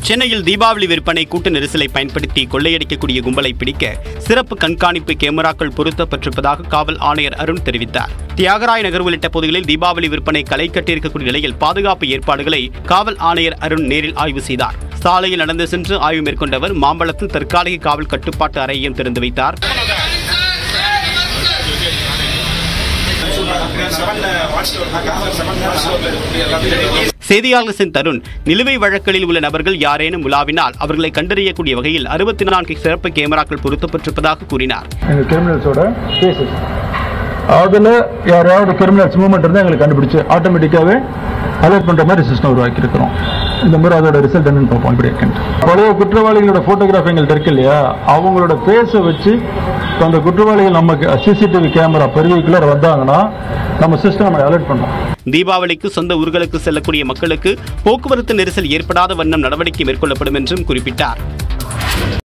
சென்னையில் தீபாவளி விற்பனை கூட்ட நெரிசலை பயன்படுத்தி கொள்ளையடிக்கக்கூடிய கும்பலை பிடிக்க சிறப்பு கண்காணிப்பு கேமராக்கள் பொருத்தப்பட்டிருப்பதாக காவல் ஆணையர் அருண் தெரிவித்தார் தியாகராய நகர் உள்ளிட்ட பகுதிகளில் தீபாவளி விற்பனை களை கட்டியிருக்கக்கூடிய நிலையில் பாதுகாப்பு ஏற்பாடுகளை காவல் ஆணையர் அருண் நேரில் ஆய்வு செய்தார் சாலையில் நடந்து சென்று ஆய்வு மேற்கொண்டவர் மாம்பழத்தில் தற்காலிக காவல் கட்டுப்பாட்டு அறையையும் திறந்து வைத்தார் செய்தியாளர் தருண் நிலுவை வழக்குகளில் உள்ள நபர்கள் யாரேனும் உலாவினால் அவர்களை கண்டறியக்கூடிய வகையில் அறுபத்தி நான்கு சிறப்பு கேமராக்கள் பொருத்தப்பட்டிருப்பதாக கூறினார் எங்கள் கிரிமினல்ஸோட கேசஸ் அதில் யாராவது கிரிமினல்ஸ் மூவ்மெண்ட் இருந்தால் எங்களுக்கு கண்டுபிடிச்சு ஆட்டோமேட்டிக்காகவே அலர்ட் பண்ணுற மாதிரி சிஸ்டம் உருவாக்கியிருக்கிறோம் இந்த மாதிரி அதோட ரிசல்ட் என்னன்னு பார்ப்போம் இப்படி இருக்குன்ட்டு பழைய குற்றவாளிகளோட ஃபோட்டோகிராஃப் எங்கள்கிட்ட இருக்கு இல்லையா அவங்களோட ஃபேஸை வச்சு இப்போ அந்த குற்றவாளிகள் நமக்கு சிசிடிவி கேமரா பெருவிக்குள்ளே வந்தாங்கன்னா நம்ம சிஸ்டம் நம்ம அலர்ட் பண்ணோம் தீபாவளிக்கு சொந்த ஊர்களுக்கு செல்லக்கூடிய மக்களுக்கு போக்குவரத்து நெரிசல் ஏற்படாத வண்ணம் நடவடிக்கை மேற்கொள்ளப்படும் என்றும் குறிப்பிட்டார்